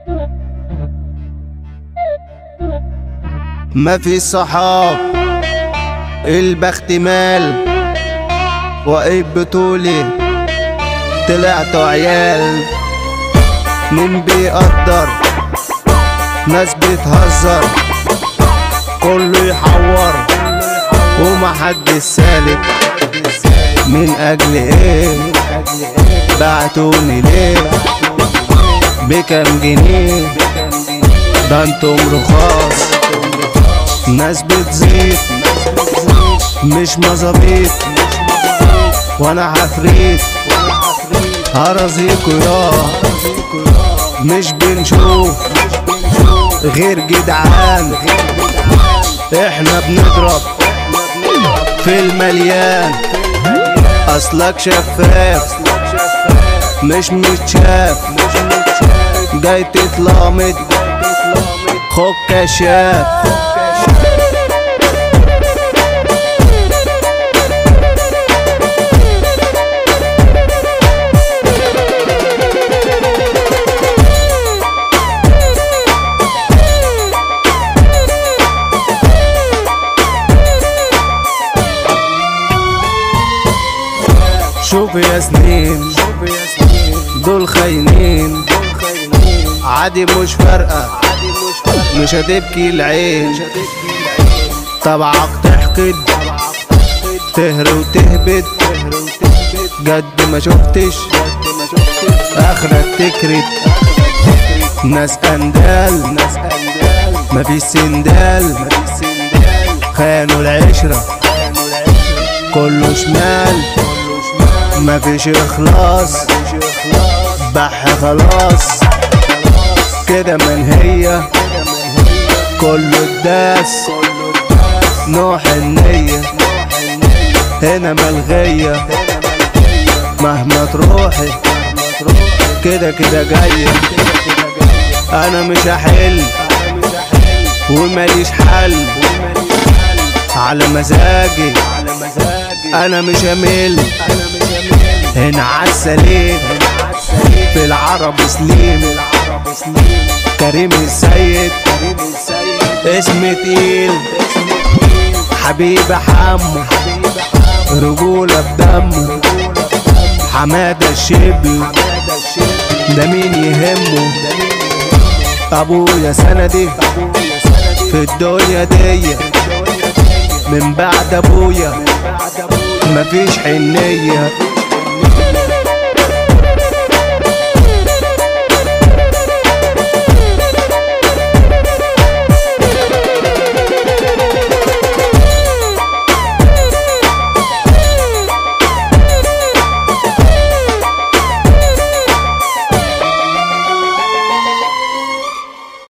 ما في صحاب البخت مال واقف بطولي طلعتوا عيال مين بيقدر ناس بتهزر كله يحور ومحدش سالك من اجل ايه بعتوني ليه بكام جنيه ده انتم رخاص ناس بتزيد مش مظابيط وانا عفريت هرزيكوا يا مش بنشوف غير جدعان احنا بنضرب في المليان اصلك شفاف مش متشاف جاي تتلامد خوك كشاف شوف يا سنين دول خاينين عادي مش فارقة مش هتبكي العين طبعك تحقد تهري وتهبد جد ما شفتش اخرك تكرد ناس اندال مفيش سندال خانوا العشرة كله شمال مفيش اخلاص بح خلاص كده منهية كله اداس نوح النية هنا ملغية مهما تروحي كده كده جاية انا مش هحل وماليش حل على مزاجي انا مش همل هنا عالسليم في العرب سليم كريم السيد اسم تقيل حبيب حمو رجولة بدمه حمادة الشبل ده مين يهمه ابويا سندي في الدنيا دي من بعد ابويا مفيش حنية